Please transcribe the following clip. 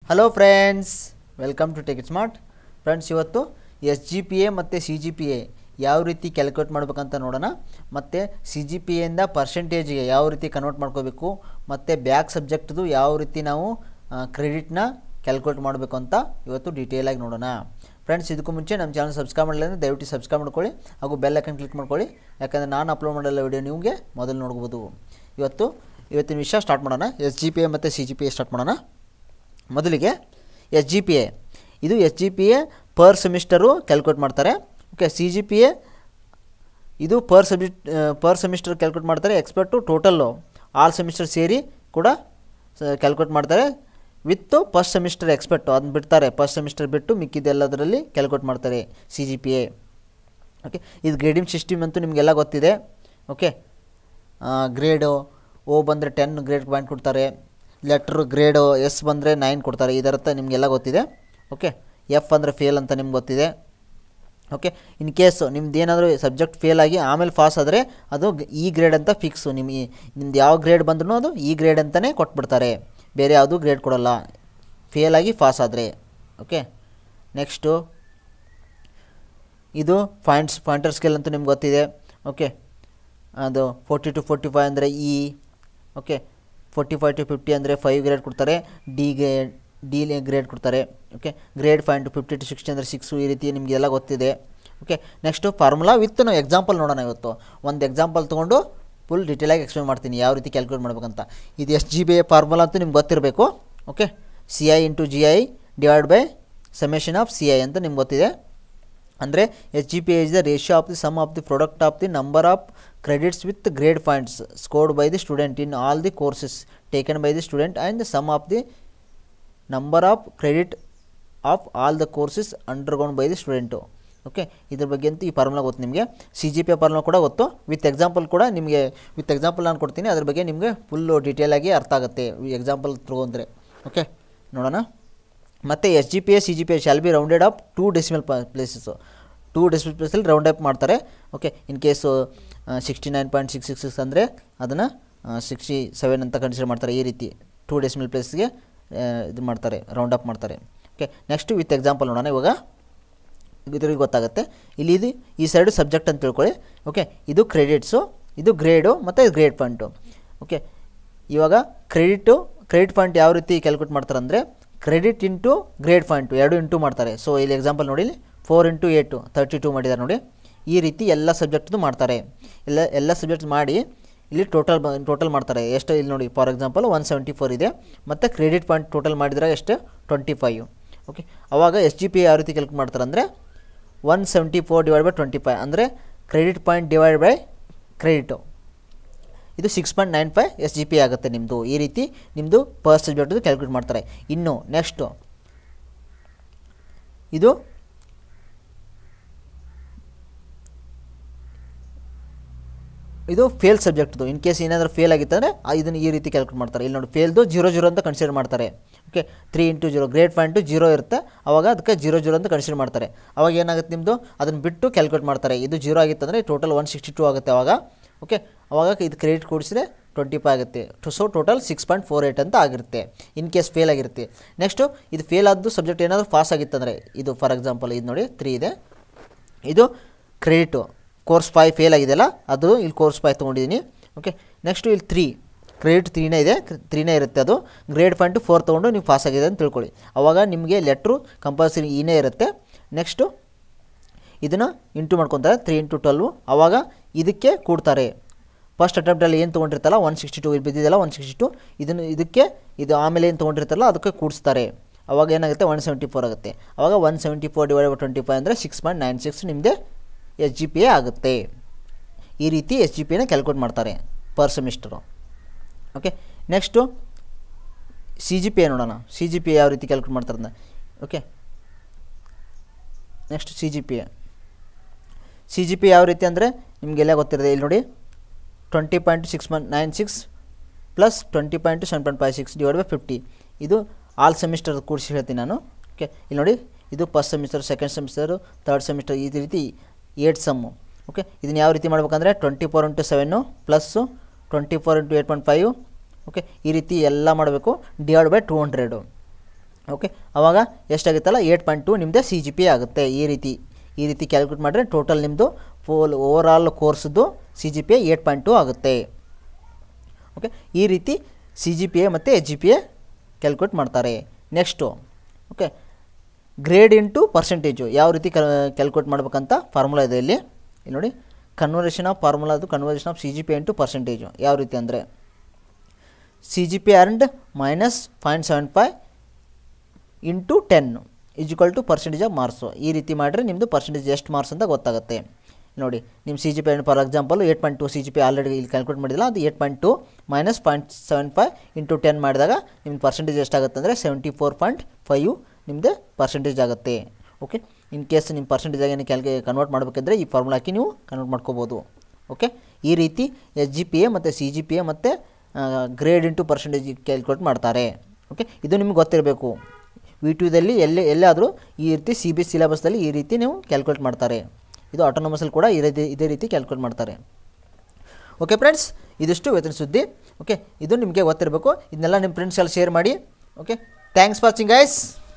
hello friends welcome to tech smart friends ಇವತ್ತು S G P A ಮತ್ತು C G P A ಯಾವ ರೀತಿ calculate ಮಾಡ್ಬೇಕಂತ ನೋಡೋಣ ಮತ್ತು ಸಿ ಜಿ ಪಿ ಎಯಿಂದ ಪರ್ಸೆಂಟೇಜ್ಗೆ ಯಾವ ರೀತಿ ಕನ್ವರ್ಟ್ ಮಾಡ್ಕೋಬೇಕು ಮತ್ತು ಬ್ಯಾಕ್ ಸಬ್ಜೆಕ್ಟ್ದು ಯಾವ ರೀತಿ ನಾವು ಕ್ರೆಡಿಟ್ನ ಕ್ಯಾಲ್ಕುಲೇಟ್ ಮಾಡಬೇಕು ಅಂತ ಇವತ್ತು ಡೀಟೇಲಾಗಿ ನೋಡೋಣ ಫ್ರೆಂಡ್ಸ್ ಇದಕ್ಕೂ ಮುಂಚೆ ನಮ್ಮ ಚಾನಲ್ ಸಬ್ಸ್ಕ್ರೈಬ್ ಮಾಡಲಿಲ್ಲ ಅಂದರೆ ದಯವಿಟ್ಟು ಸಬ್ಸ್ಕ್ರೈಬ್ ಮಾಡ್ಕೊಳ್ಳಿ ಹಾಗೂ ಬೆಲ್ ಐಕನ್ ಕ್ಲಿಕ್ ಮಾಡ್ಕೊಳ್ಳಿ ಯಾಕಂದರೆ ನಾನು ಅಪ್ಲೋಡ್ ಮಾಡಲ್ಲ ವಿಡಿಯೋ ನಿಮಗೆ ಮೊದಲು ನೋಡ್ಬೋದು ಇವತ್ತು ಇವತ್ತಿನ ವಿಷಯ ಸ್ಟಾರ್ಟ್ ಮಾಡೋಣ ಎಸ್ ಜಿ ಪಿ ಎ ಮತ್ತು C G P A start ಮಾಡೋಣ ಮೊದಲಿಗೆ ಎಸ್ ಜಿ ಪಿ ಎ ಇದು S G P A per semester calculate ಮಾಡ್ತಾರೆ okay C G P A ಇದು ಪರ್ ಸಬ್ಜಿ ಪರ್ ಸೆಮಿಸ್ಟರ್ ಕ್ಯಾಲ್ಕುಲೇಟ್ ಮಾಡ್ತಾರೆ ಎಕ್ಸ್ಪರ್ಟು ಟೋಟಲ್ಲು ಆಲ್ ಸೆಮಿಸ್ಟರ್ ಸೇರಿ ಕೂಡ ಕ್ಯಾಲ್ಕುಲೇಟ್ ಮಾಡ್ತಾರೆ ವಿತ್ತು ಫಸ್ಟ್ ಸೆಮಿಸ್ಟರ್ ಎಕ್ಸ್ಪರ್ಟು ಅದನ್ನ ಬಿಡ್ತಾರೆ ಫಸ್ಟ್ ಸೆಮಿಸ್ಟರ್ ಬಿಟ್ಟು ಮಿಕ್ಕಿದ್ದೆಲ್ಲದರಲ್ಲಿ ಕ್ಯಾಲ್ಕುಲೇಟ್ ಮಾಡ್ತಾರೆ C G P A okay ಇದು ಗ್ರೇಡಿಂಗ್ ಸಿಸ್ಟಮ್ ಅಂತೂ ನಿಮಗೆಲ್ಲ ಗೊತ್ತಿದೆ ಓಕೆ ಗ್ರೇಡು ಓ ಬಂದರೆ ಟೆನ್ ಗ್ರೇಡ್ ಪಾಯಿಂಟ್ ಕೊಡ್ತಾರೆ ಲೆಟ್ರ್ ಗ್ರೇಡು ಎಸ್ ಬಂದರೆ ನೈನ್ ಕೊಡ್ತಾರೆ ಇದರತ್ತ ನಿಮಗೆಲ್ಲ ಗೊತ್ತಿದೆ ಓಕೆ ಎಫ್ ಅಂದರೆ ಫೇಲ್ ಅಂತ ನಿಮ್ಗೆ ಗೊತ್ತಿದೆ ಓಕೆ ಇನ್ ಕೇಸ್ ನಿಮ್ದು ಏನಾದರೂ ಸಬ್ಜೆಕ್ಟ್ ಫೇಲ್ ಆಗಿ ಆಮೇಲೆ ಪಾಸ್ ಆದರೆ ಅದು ಈ ಗ್ರೇಡ್ ಅಂತ ಫಿಕ್ಸು ನಿಮ್ಮ ನಿಮ್ದು ಯಾವ ಗ್ರೇಡ್ ಬಂದ್ರೂ ಅದು ಈ ಗ್ರೇಡ್ ಅಂತಲೇ ಕೊಟ್ಬಿಡ್ತಾರೆ ಬೇರೆ ಯಾವುದೂ ಗ್ರೇಡ್ ಕೊಡೋಲ್ಲ ಫೇಲ್ ಆಗಿ ಪಾಸ್ ಆದರೆ ಓಕೆ ನೆಕ್ಸ್ಟು ಇದು ಪಾಯಿಂಟ್ಸ್ ಪಾಯಿಂಟರ್ ಸ್ಕೇಲ್ ಅಂತೂ ನಿಮ್ಗೆ ಗೊತ್ತಿದೆ ಓಕೆ ಅದು ಫೋರ್ಟಿ ಟು ಫೋರ್ಟಿ ಫೈವ್ ಅಂದರೆ E okay forty five to fifty ಅಂದರೆ ಫೈವ್ ಗ್ರೇಡ್ ಕೊಡ್ತಾರೆ ಡಿ ಗ್ರೇಡ್ ಡಿ ಗ್ರೇಡ್ ಕೊಡ್ತಾರೆ okay grade five to fifty to sixty ಅಂದರೆ ಸಿಕ್ಸು ಈ ರೀತಿ ನಿಮಗೆಲ್ಲ ಗೊತ್ತಿದೆ ಓಕೆ ನೆಕ್ಸ್ಟು ಫಾರ್ಮುಲಾ ವಿತ್ ನಾವು ಎಕ್ಸಾಂಪಲ್ ನೋಡೋಣ ಇವತ್ತು ಒಂದು ಎಕ್ಸಾಂಪಲ್ ತೊಗೊಂಡು ಫುಲ್ ಡೀಟೇಲಾಗಿ ಎಕ್ಸ್ಪ್ಲೇನ್ ಮಾಡ್ತೀನಿ ಯಾವ ರೀತಿ ಕ್ಯಾಲ್ಕುಲೇಟ್ ಮಾಡ್ಬೇಕಂತ ಇದು S G B A formula ಅಂತೂ ನಿಮ್ಗೆ ಗೊತ್ತಿರಬೇಕು okay C I into G I divide by summation of C I ಅಂತ ನಿಮ್ಗೆ ಗೊತ್ತಿದೆ ಅಂದರೆ H G P is the ratio of the sum of the product of the number of credits with grade points scored by the student in all the courses taken by the student and the sum of the number of credit of all the courses undergone by the student okay ಇದ್ರ ಬಗ್ಗೆ ಅಂತೂ ಈ formula ಗೊತ್ತು ನಿಮಗೆ C G P formula ಕೂಡ ಗೊತ್ತು with example ಕೂಡ ನಿಮಗೆ ವಿತ್ ಎಕ್ಸಾಂಪಲ್ ನಾನು ಕೊಡ್ತೀನಿ ಅದ್ರ ಬಗ್ಗೆ ನಿಮಗೆ ಫುಲ್ಲು ಡೀಟೇಲಾಗಿ ಅರ್ಥ ಆಗುತ್ತೆ ಎಕ್ಸಾಂಪಲ್ ತೊಗೊಂಡ್ರೆ ಓಕೆ ನೋಡೋಣ ಮತ್ತು S G P S C G P S shall be rounded up to decimal places two decimal ಪ್ಲೇಸಲ್ಲಿ ರೌಂಡ್ ಅಪ್ ಮಾಡ್ತಾರೆ okay in case sixty nine point six six six ಅಂದರೆ ಅದನ್ನು sixty seven ಅಂತ consider ಮಾಡ್ತಾರೆ ಈ ರೀತಿ two decimal ಪ್ಲೇಸ್ಗೆ ಇದು ಮಾಡ್ತಾರೆ ರೌಂಡ್ ಅಪ್ ಮಾಡ್ತಾರೆ ಓಕೆ ನೆಕ್ಸ್ಟ್ ವಿತ್ ಎಕ್ಸಾಂಪಲ್ ನೋಡೋಣ ಇವಾಗ ಇದ್ರಿಗೆ ಗೊತ್ತಾಗುತ್ತೆ ಇಲ್ಲಿ ಇದು ಈ ಸೈಡು ಸಬ್ಜೆಕ್ಟ್ ಅಂತ ತಿಳ್ಕೊಳ್ಳಿ ಓಕೆ ಇದು ಕ್ರೆಡಿಟ್ಸು ಇದು ಗ್ರೇಡು ಮತ್ತು ಗ್ರೇಡ್ ಪಾಯಿಂಟು ಓಕೆ ಇವಾಗ ಕ್ರೆಡಿಟು ಕ್ರೆಡಿಟ್ ಪಾಯಿಂಟ್ ಯಾವ ರೀತಿ ಕ್ಯಾಲ್ಕುಲೇಟ್ ಮಾಡ್ತಾರೆ ಅಂದರೆ ಕ್ರೆಡಿಟ್ ಇಂಟು ಗ್ರೇಡ್ ಪಾಯಿಂಟು ಎರಡು ಇಂಟು ಮಾಡ್ತಾರೆ ಸೊ ಇಲ್ಲಿ ಎಕ್ಸಾಂಪಲ್ ನೋಡಿ four into eight thirty two ಮಾಡಿದ್ದಾರೆ ನೋಡಿ ಈ ರೀತಿ ಎಲ್ಲ ಸಬ್ಜೆಕ್ಟ್ದು ಮಾಡ್ತಾರೆ ಎಲ್ಲ ಎಲ್ಲ ಸಬ್ಜೆಕ್ಟ್ ಮಾಡಿ ಇಲ್ಲಿ ಟೋಟಲ್ ಬ ಟೋಟಲ್ ಮಾಡ್ತಾರೆ ಎಷ್ಟು ಇಲ್ಲಿ ನೋಡಿ for example one seventy four ಇದೆ ಮತ್ತು ಕ್ರೆಡಿಟ್ ಪಾಯಿಂಟ್ ಟೋಟಲ್ ಮಾಡಿದರೆ ಎಷ್ಟು ಟ್ವೆಂಟಿ ಫೈವ್ ಓಕೆ ಅವಾಗ ಎಸ್ ಜಿ ಪಿ ಯಾವ ರೀತಿ ಕ್ಯಾಲ್ಕುಲೇಟ್ ಮಾಡ್ತಾರೆ ಅಂದರೆ one seventy four divide by twenty five ಅಂದರೆ credit point divide by credit ಇದು six point nine five S G P ಆಗುತ್ತೆ ನಿಮ್ಮದು ಈ ರೀತಿ ನಿಮ್ಮದು ಪರ್ ಸಬ್ಜೆಕ್ಟ್ದು ಕ್ಯಾಲ್ಕುಲೇಟ್ ಮಾಡ್ತಾರೆ ಇನ್ನು ನೆಕ್ಸ್ಟು ಇದು ಇದು ಫೇಲ್ ಸಬ್ಜೆಕ್ಟ್ದು ಇನ್ ಕೇಸ್ ಏನಾದರೂ ಫೇಲ್ ಆಗಿತ್ತಂದರೆ ಇದನ್ನು ಈ ರೀತಿ ಕ್ಯಾಲ್ಕುಲೇಟ್ ಮಾಡ್ತಾರೆ ಇಲ್ಲಿ ನೋಡಿ ಫೇಲ್ದು ಜೀರೋ ಜೀರೋ ಅಂತ ಕನ್ಸಿಡರ್ ಮಾಡ್ತಾರೆ okay three into zero grade point zero ಇರುತ್ತೆ ಅವಾಗ ಅದಕ್ಕೆ ಜೀರೋ ಜೀರೋ ಅಂತ ಕನ್ಸಿಡರ್ ಮಾಡ್ತಾರೆ ಅವಾಗ ಏನಾಗುತ್ತೆ ನಿಮ್ಮದು ಅದನ್ನು ಬಿಟ್ಟು ಕ್ಯಾಲ್ಕುಲೇಟ್ ಮಾಡ್ತಾರೆ ಇದು ಜೀರೋ ಆಗಿತ್ತಂದರೆ ಟೋಟಲ್ ಒನ್ ಸಿಕ್ಸ್ಟಿ ಟೂ ಆಗುತ್ತೆ ಅವಾಗ ಓಕೆ ಅವಾಗ ಇದು ಕ್ರೆಡಿಟ್ ಕೂಡಿಸಿದ್ರೆ ಟ್ವೆಂಟಿ ಫೈವ್ ಆಗುತ್ತೆ two so total six point four eight ಅಂತ ಆಗಿರುತ್ತೆ ಇನ್ ಕೇಸ್ ಫೇಲ್ ಆಗಿರುತ್ತೆ ನೆಕ್ಸ್ಟು ಇದು ಫೇಲ್ ಆದ್ದು ಸಬ್ಜೆಕ್ಟ್ ಏನಾದರೂ ಪಾಸ್ ಆಗಿತ್ತಂದರೆ ಇದು ಫಾರ್ ಎಕ್ಸಾಂಪಲ್ ಇದು ನೋಡಿ ತ್ರೀ ಇದೆ ಇದು ಕ್ರೆಡಿಟು ಕೋರ್ಸ್ ಫೈವ್ ಫೇಲ್ ಆಗಿದೆಯಲ್ಲ ಅದು ಇಲ್ಲಿ ಕೋರ್ಸ್ ಫೈವ್ ತೊಗೊಂಡಿದ್ದೀನಿ ಓಕೆ ನೆಕ್ಸ್ಟು ಇಲ್ಲಿ ತ್ರೀ ಕ್ರೆಡಿಟ್ ತ್ರೀನೇ ಇದೆ ತ್ರೀನೇ ಇರುತ್ತೆ ಅದು ಗ್ರೇಡ್ ಪಾಯಿಂಟು ಫೋರ್ ತೊಗೊಂಡು ನೀವು ಪಾಸ್ ಆಗಿದೆ ಅಂತ ತಿಳ್ಕೊಳ್ಳಿ ಅವಾಗ ನಿಮಗೆ ಲೆಟ್ರು ಕಂಪಲ್ಸರಿ ಈನೇ ಇರುತ್ತೆ ನೆಕ್ಸ್ಟು ಇದನ್ನು ಇಂಟು ಮಾಡ್ಕೊತಾರೆ ತ್ರೀ ಇಂಟು ಟ್ವೆಲ್ವು ಆವಾಗ ಇದಕ್ಕೆ ಕೂಡ್ತಾರೆ ಫಸ್ಟ್ ಅಟೆಂಪ್ಟಲ್ಲಿ ಏನು ತೊಗೊಂಡಿರ್ತಲ್ಲ ಒನ್ ಸಿಕ್ಸ್ಟಿ ಟು ಇಲ್ಲಿ ಬಿದ್ದಿದೆಯಲ್ಲ ಒನ್ ಸಿಕ್ಸ್ಟಿ ಟು ಇದನ್ನು ಇದಕ್ಕೆ ಇದು ಆಮೇಲೆ ಏನು ತೊಗೊಂಡಿರ್ತಾರಲ್ಲ ಅದಕ್ಕೆ ಕೂಡಿಸ್ತಾರೆ ಅವಾಗ ಏನಾಗುತ್ತೆ ಒನ್ ಸೆವೆಂಟಿ ಫೋರ್ ಆಗುತ್ತೆ ಅವಾಗ one seventy four divide by twenty five ಅಂದರೆ ಸಿಕ್ಸ್ ಪಾಯಿಂಟ್ ನೈನ್ ಸಿಕ್ಸ್ ನಿಮ್ಮದೇ ಎಸ್ ಜಿ ಪಿ ಎ ಆಗುತ್ತೆ ಈ ರೀತಿ ಎಸ್ ಜಿ ಪಿ ಎನ ಕ್ಯಾಲ್ಕುಲೇಟ್ ಮಾಡ್ತಾರೆ per semester okay next C G P A ನೋಡೋಣ ಸಿ ಜಿ ಪಿ ಎ ಯಾವ ರೀತಿ ಕ್ಯಾಲ್ಕುಲೇಟ್ ಮಾಡ್ತಾರೆ ಅಂತ okay next C G P A C G P ಯಾವ ರೀತಿ ಅಂದರೆ ನಿಮಗೆಲ್ಲ ಗೊತ್ತಿರೋದೆ ಇಲ್ಲಿ ನೋಡಿ twenty point six point nine six plus twenty point seven point five six divide by fifty ಇದು ಆಲ್ ಸೆಮಿಸ್ಟರ್ ಕೂಡಿಸಿ ಹೇಳ್ತೀನಿ ನಾನು ಓಕೆ ಇಲ್ಲಿ ನೋಡಿ ಇದು first semester second semester third semester ಈ ರೀತಿ ಏಟ್ ಸಮ್ಮು ಓಕೆ ಇದನ್ನು ಯಾವ ರೀತಿ ಮಾಡ್ಬೇಕಂದ್ರೆ twenty four into seven plus twenty four into eight point five okay ಈ ರೀತಿ ಎಲ್ಲ ಮಾಡಬೇಕು divide by two hundred okay ಆವಾಗ ಎಷ್ಟಾಗುತ್ತಲ್ಲ ಏಟ್ ಪಾಯಿಂಟ್ ಟು ನಿಮ್ಮದೇ ಸಿ ಜಿ ಪಿ ಆಗುತ್ತೆ ಈ ರೀತಿ ಈ ರೀತಿ ಕ್ಯಾಲ್ಕುಲೇಟ್ ಮಾಡಿದ್ರೆ ಟೋಟಲ್ ನಿಮ್ಮದು ಫೋಲ್ ಓವರಾಲ್ ಕೋರ್ಸ್ದು C G P A eight point two ಆಗುತ್ತೆ ಓಕೆ ಈ ರೀತಿ ಸಿ ಜಿ ಪಿ ಎ ಮತ್ತು H G P A calculate ಮಾಡ್ತಾರೆ next okay grade into percentage ಯಾವ ರೀತಿ ಕ್ಯಾಲ್ಕುಲೇಟ್ ಮಾಡ್ಬೇಕಂತ ಫಾರ್ಮುಲಾ ಇದೆ ಇಲ್ಲಿ ಇಲ್ಲಿ ನೋಡಿ ಕನ್ವರ್ಷನ್ ಆಫ್ ಫಾರ್ಮುಲಾ ಅದು conversion of C G P into percentage ಯಾವ ರೀತಿ ಅಂದರೆ C G P earned minus point seven five into ten equal to percentage of marks ಈ ರೀತಿ ಮಾಡಿದ್ರೆ ನಿಮ್ಮದು ಪರ್ಸೆಂಟೇಜ್ ಎಷ್ಟು ಮಾರ್ಕ್ಸ್ ಅಂತ ಗೊತ್ತಾಗುತ್ತೆ ನೋಡಿ ನಿಮ್ಮ C G P for example eight point two C G P already ಇಲ್ಲಿ ಕ್ಯಾಲ್ಕುಲೇಟ್ ಮಾಡಿದಿಲ್ಲ ಅದು eight point two minus point seven five into ten ಮಾಡಿದಾಗ ನಿಮ್ಮ ಪರ್ಸೆಂಟೇಜ್ ಎಷ್ಟಾಗುತ್ತೆ ಅಂದರೆ ಸೆವೆಂಟಿ ಫೋರ್ ಪಾಯಿಂಟ್ ಫೈವ್ ನಿಮ್ಮದು ಪರ್ಸೆಂಟೇಜ್ ಆಗುತ್ತೆ ಓಕೆ ಇನ್ ಕೇಸ್ ನಿಮ್ಮ ಪರ್ಸೆಂಟೇಜ್ ಆಗಿ ಕ್ಯಾಲ್ಕೆ ಕನ್ವರ್ಟ್ ಮಾಡಬೇಕಿದ್ರೆ ಈ ಫಾರ್ಮುಲಾ ಹಾಕಿ ನೀವು ಕನ್ವರ್ಟ್ ಮಾಡ್ಕೋಬೋದು ಓಕೆ ಈ ರೀತಿ ಎಸ್ ಜಿ ಪಿ ಎ ಮತ್ತು ಸಿ ಜಿ ಪಿ ಎ ಮತ್ತು ಗ್ರೇಡ್ ಇಂಟು ಪರ್ಸೆಂಟೇಜ್ ಕ್ಯಾಲ್ಕುಲೇಟ್ ಮಾಡ್ತಾರೆ ಓಕೆ ಇದು ನಿಮ್ಗೆ ಗೊತ್ತಿರಬೇಕು ವಿ ಟುದಲ್ಲಿ ಎಲ್ಲೇ ಎಲ್ಲಾದರೂ ಈ ರೀತಿ ಸಿ ಬಿ ಸಿಲೆಬಸ್ದಲ್ಲಿ ಈ ರೀತಿ ನೀವು ಕ್ಯಾಲ್ಕುಲೇಟ್ ಮಾಡ್ತಾರೆ ಇದು ಆಟೋನಮಸಲ್ಲಿ ಕೂಡ ಇದೇ ಇದೇ ರೀತಿ ಕ್ಯಾಲ್ಕುಲೇಟ್ ಮಾಡ್ತಾರೆ ಓಕೆ ಫ್ರೆಂಡ್ಸ್ ಇದಿಷ್ಟು ಇವತ್ತಿನ ಸುದ್ದಿ ಓಕೆ ಇದು ನಿಮಗೆ ಗೊತ್ತಿರಬೇಕು ಇದನ್ನೆಲ್ಲ ನಿಮ್ಮ ಫ್ರೆಂಡ್ಸ್ಗೆಲ್ಲ ಶೇರ್ ಮಾಡಿ ಓಕೆ ಥ್ಯಾಂಕ್ಸ್ ವಾಚಿಂಗ್ ಗೈಸ್